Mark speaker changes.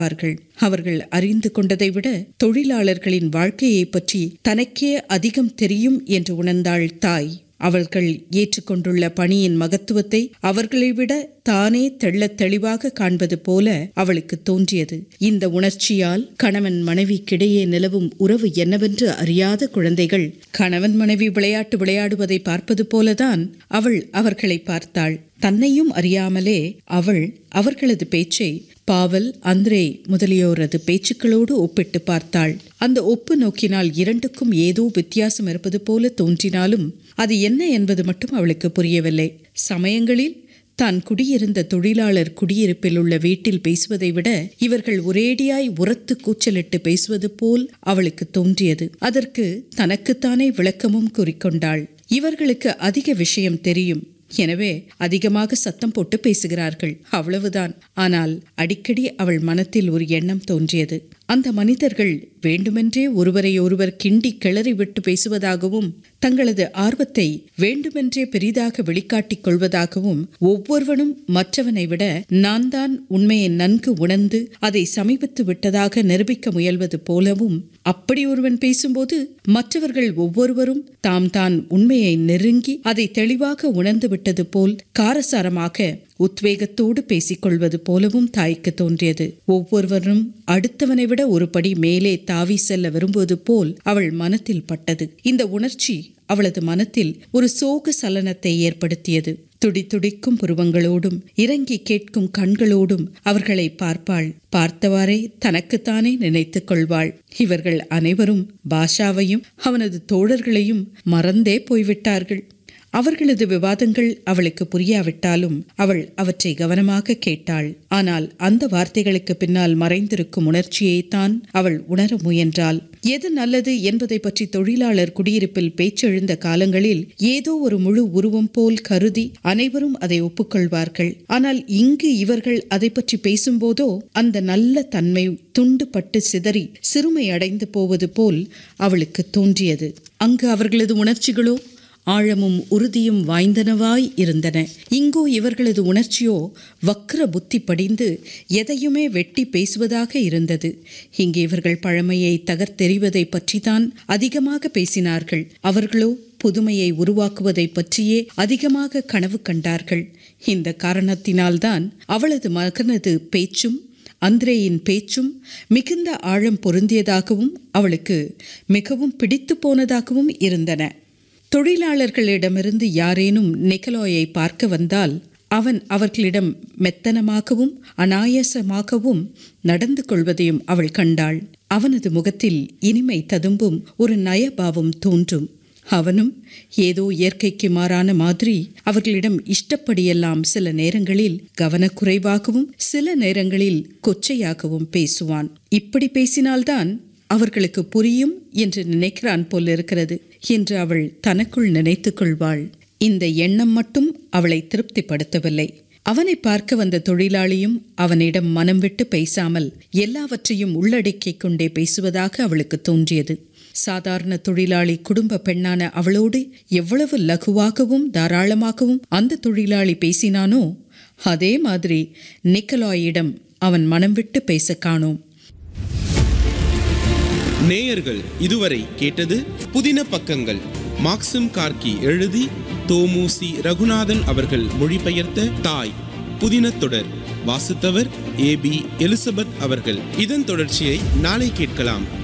Speaker 1: அவர்கள் அவர்கள் அறிந்து கொண்டதை விட தொழிலாளர்களின் வாழ்க்கையைப் பற்றி தனக்கே அதிகம் தெரியும் என்று உணர்ந்தாள் தாய் அவர்கள் ஏற்றுக்கொண்டுள்ள பணியின் மகத்துவத்தை அவர்களை விட தானே தெள்ளத் தெளிவாக காண்பது போல அவளுக்கு தோன்றியது இந்த உணர்ச்சியால் கணவன் மனைவிக்கிடையே நிலவும் உறவு என்னவென்று அறியாத குழந்தைகள் கணவன் மனைவி விளையாட்டு விளையாடுவதை பார்ப்பது போலதான் அவள் அவர்களை பார்த்தாள் தன்னையும் அறியாமலே அவள் அவர்களது பேச்சை பாவல் அந்திரே முதலியோரது பேச்சுக்களோடு ஒப்பிட்டு பார்த்தாள் அந்த ஒப்பு நோக்கினால் இரண்டுக்கும் ஏதோ வித்தியாசம் இருப்பது போல தோன்றினாலும் அது என்ன என்பது மட்டும் அவளுக்கு புரியவில்லை சமயங்களில் தான் குடியிருந்த தொழிலாளர் குடியிருப்பில் உள்ள வீட்டில் பேசுவதை விட இவர்கள் ஒரேடியாய் உரத்து கூச்சலிட்டு பேசுவது போல் அவளுக்கு தோன்றியது அதற்கு தனக்குத்தானே விளக்கமும் கூறிக்கொண்டாள் இவர்களுக்கு அதிக விஷயம் தெரியும் எனவே அதிகமாக சத்தம் போட்டு பேசுகிறார்கள் அவ்வளவுதான் ஆனால் அடிக்கடி அவள் மனத்தில் ஒரு எண்ணம் தோன்றியது அந்த மனிதர்கள் வேண்டுமென்றே ஒருவரை ஒருவர் கிண்டி கிளறி விட்டு பேசுவதாகவும் தங்களது ஆர்வத்தை வேண்டுமென்றே பெரிதாக வெளிக்காட்டிக் கொள்வதாகவும் ஒவ்வொருவனும் மற்றவனை விட நான் தான் உண்மையை நன்கு உணர்ந்து அதை சமீபித்து விட்டதாக நிரூபிக்க முயல்வது போலவும் அப்படி ஒருவன் பேசும்போது மற்றவர்கள் ஒவ்வொருவரும் தாம் தான் உண்மையை நெருங்கி அதை தெளிவாக உணர்ந்து விட்டது போல் காரசாரமாக உத்வேகத்தோடு பேசிக்கொள்வது போலவும் தாய்க்கு தோன்றியது ஒவ்வொருவரும் அடுத்தவனை விட ஒரு படி மேலே தாவி செல்ல விரும்புவது போல் அவள் மனத்தில் பட்டது இந்த உணர்ச்சி அவளது மனத்தில் ஒரு சோக சலனத்தை ஏற்படுத்தியது துடி துடிக்கும் புருவங்களோடும் இறங்கி கேட்கும் கண்களோடும் அவர்களை பார்ப்பாள் பார்த்தவாறே தனக்குத்தானே நினைத்துக் கொள்வாள் இவர்கள் அனைவரும் பாஷாவையும் அவனது தோழர்களையும் மறந்தே போய்விட்டார்கள் அவர்களது விவாதங்கள் அவளுக்கு புரியாவிட்டாலும் அவள் அவற்றை கவனமாக கேட்டாள் ஆனால் அந்த வார்த்தைகளுக்கு பின்னால் மறைந்திருக்கும் உணர்ச்சியைத்தான் அவள் உணர முயன்றாள் எது நல்லது என்பதை பற்றி தொழிலாளர் குடியிருப்பில் பேச்செழுந்த காலங்களில் ஏதோ ஒரு முழு உருவம் போல் கருதி அனைவரும் அதை ஒப்புக்கொள்வார்கள் ஆனால் இங்கு இவர்கள் அதை பற்றி பேசும்போதோ அந்த நல்ல தன்மை துண்டுபட்டு சிதறி சிறுமை அடைந்து போவது போல் அவளுக்கு தோன்றியது அங்கு அவர்களது உணர்ச்சிகளோ ஆழமும் உறுதியும் வாய்ந்தனவாய் இருந்தன இங்கோ இவர்களது உணர்ச்சியோ வக்ர புத்தி படிந்து எதையுமே வெட்டி பேசுவதாக இருந்தது இங்கே இவர்கள் பழமையை தகர்த்தெறிவதை பற்றிதான் அதிகமாக பேசினார்கள் அவர்களோ புதுமையை உருவாக்குவதை பற்றியே அதிகமாக கனவு கண்டார்கள் இந்த காரணத்தினால்தான் அவளது மகனது பேச்சும் அந்திரேயின் பேச்சும் மிகுந்த ஆழம் பொருந்தியதாகவும் அவளுக்கு மிகவும் பிடித்து போனதாகவும் இருந்தன தொழிலாளர்களிடமிருந்து யாரேனும் நிக்கலோயை பார்க்க வந்தால் அவன் அவர்களிடம் மெத்தனமாகவும் அனாயசமாகவும் நடந்து கொள்வதையும் அவள் கண்டாள் அவனது முகத்தில் இனிமை ததும்பும் ஒரு நயபாவம் தோன்றும் அவனும் ஏதோ இயற்கைக்கு மாறான மாதிரி அவர்களிடம் இஷ்டப்படியெல்லாம் சில நேரங்களில் கவனக்குறைவாகவும் சில நேரங்களில் கொச்சையாகவும் பேசுவான் இப்படி பேசினால்தான் அவர்களுக்கு புரியும் என்று நினைக்கிறான் போல் இருக்கிறது என்று அவள் தனக்குள் நினைத்துக் கொள்வாள் இந்த எண்ணம் மட்டும் அவளை திருப்திப்படுத்தவில்லை அவனை பார்க்க வந்த தொழிலாளியும் அவனிடம் மனம் விட்டு பேசாமல் எல்லாவற்றையும் உள்ளடக்கிக் கொண்டே பேசுவதாக அவளுக்கு தோன்றியது சாதாரண தொழிலாளி குடும்ப பெண்ணான அவளோடு எவ்வளவு லகுவாகவும் தாராளமாகவும் அந்த தொழிலாளி பேசினானோ அதே மாதிரி நிக்கலாயிடம் அவன் மனம் விட்டு பேச காணோம்
Speaker 2: நேயர்கள் இதுவரை கேட்டது புதின பக்கங்கள் மாக்சிம் கார்கி எழுதி தோமுசி ரகுநாதன் அவர்கள் மொழிபெயர்த்த தாய் புதின தொடர் வாசித்தவர் ஏ பி எலிசபெத் அவர்கள் இதன் தொடர்ச்சியை நாளை கேட்கலாம்